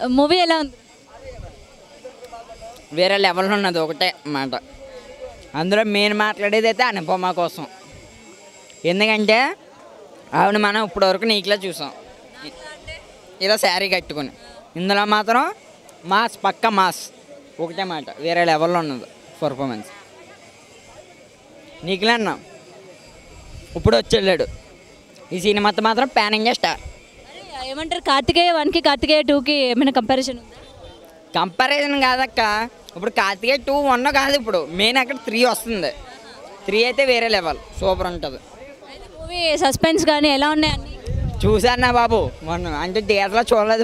Movie ఎలా ఉంది వేరే లెవెల్లో ఉన్నది ఒకటే మాట అందులో మెయిన్ మాట్లాడేది అయితే అనుపమ కోసం ఎందుకంటే ఆవిడ మనం ఇప్పటివరకు నీకులా చూసాం ఇలా శారీ కట్టుకుని ఇందులో మాత్రం మాస్ పక్క మాస్ ఒకటే మాట వేరే లెవెల్లో ఉన్నది పర్ఫార్మెన్స్ నీకులా అన్నాం ఇప్పుడు వచ్చి ఈ సినిమాతో మాత్రం పాన్ ఇండియా స్టార్ అరే, ఏమంటారు కార్తికేయ వన్కి కార్తికేయ టూకి ఏమైనా కంపారిజన్ ఉందా కంపారిజన్ కాదక్క ఇప్పుడు కార్తికేయ టూ వన్ కాదు ఇప్పుడు మెయిన్ అక్కడ త్రీ వస్తుంది త్రీ అయితే వేరే లెవెల్ సూపర్ ఉంటుంది మూవీ సస్పెన్స్ కానీ ఎలా ఉన్నాయి అన్ని చూశాను బాబు మొన్న అంటే థియేటర్లో చూడలేదు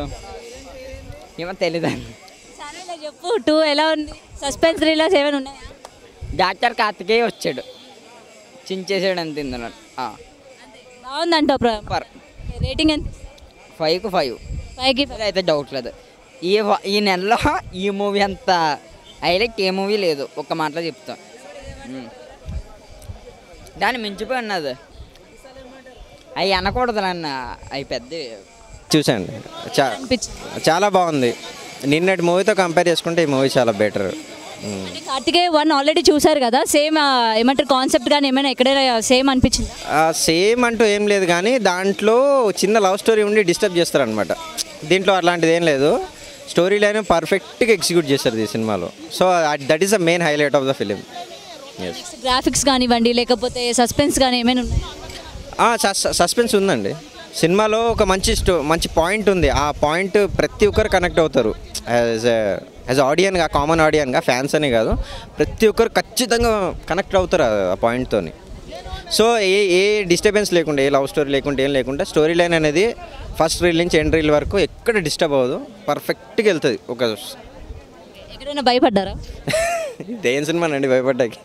ఏమో తెలీదు సరేలే చెప్పు టూ ఎలా ఉంది సస్పెన్స్ థ్రిల్లర్స్ ఏమైనా ఉన్నాయా డాక్టర్ కార్తికేయ వచ్చాడు చించేసాడు అంత ఇందులో బాగుందంట సూపర్ రేటింగ్ ఎంత ఫైవ్కి ఫైవ్ ఫైవ్కి అయితే డౌట్ లేదు ఈ వ- ఈ నెలలో ఈ మూవీ అంత హైలైట్ ఏ మూవీ లేదు ఒక్క మాటలో చెప్తా ఉమ్. దాన్ని మించిపోయి ఉన్నది అవి అనకూడదు నాన్న అవి పెద్ద చూశాను చా అనిపించింది చాలా బాగుంది నిన్నటి మూవీతో కంపేర్ చేసుకుంటే ఈ మూవీ చాలా బెటర్ అంటే కార్తికేయ వన్ ఆల్రెడీ చూసారు కదా సేమ్ ఏమంటారు కాన్సెప్ట్ కానీ ఏమైనా ఎక్కడైనా సేమ్ అనిపించింది సేమ్ అంటూ ఏం లేదు కానీ దాంట్లో చిన్న లవ్ స్టోరీ ఉండి డిస్టర్బ్ చేస్తారనమాట దీంట్లో అట్లాంటిది ఏం లేదు స్టోరీ లైన్ పర్ఫెక్ట్గా ఎగ్జిక్యూట్ చేస్తారు ఈ సినిమాలో so that is the main highlight of the film ఎస్ గ్రాఫిక్స్ కానివ్వండి లేకపోతే సస్పెన్స్ కానీ ఏమైనా ఉన్నాయి సస్పెన్స్ ఉందండి సినిమాలో ఒక మంచి స్టో మంచి పాయింట్ ఉంది ఆ పాయింట్ ప్రతి ఒక్కరు కనెక్ట్ అవుతారు యాజ్ యాజ్ ఆడియన్గా కామన్ ఆడియన్గా ఫ్యాన్స్ అని కాదు ప్రతి ఒక్కరు ఖచ్చితంగా కనెక్ట్ అవుతారు ఆ- ఆ పాయింట్తోని సో ఏ ఏ డిస్టర్బెన్స్ లేకుండా ఏ లవ్ స్టోరీ లేకుండా ఏం లేకుండా స్టోరీ లైన్ అనేది ఫస్ట్ రీల్ నుంచి ఎండ్ రీల్ వరకు ఎక్కడ డిస్టర్బ్ అవ్వదు పర్ఫెక్ట్గా వెళ్తుంది ఒక ఎక్కడైనా భయపడ్డారా దేని సినిమా అండి భయపడ్డాకి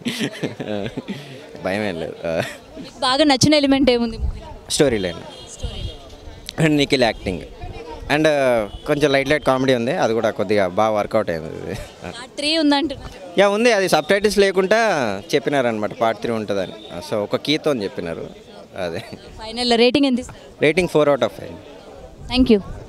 భయం ఏం లేదు మీకు బాగా నచ్చిన ఎలిమెంట్ ఏముంది మూవీలో story line and Nikhil acting and కొంచెం లైట్ లైట్ కామెడీ ఉంది అది కూడా కొద్దిగా బాగా వర్కౌట్ అయింది ఇది. పార్ట్ త్రీ ఉందంటున్నారు యా ఉంది అది సబ్ టైటిల్స్ లేకుండా చెప్పినారనమాట పార్ట్ త్రీ ఉంటుందని సో ఒక కీతో అని చెప్పినారు అదే ఫైనల్ రేటింగ్ ఎంత rating four out of five thank you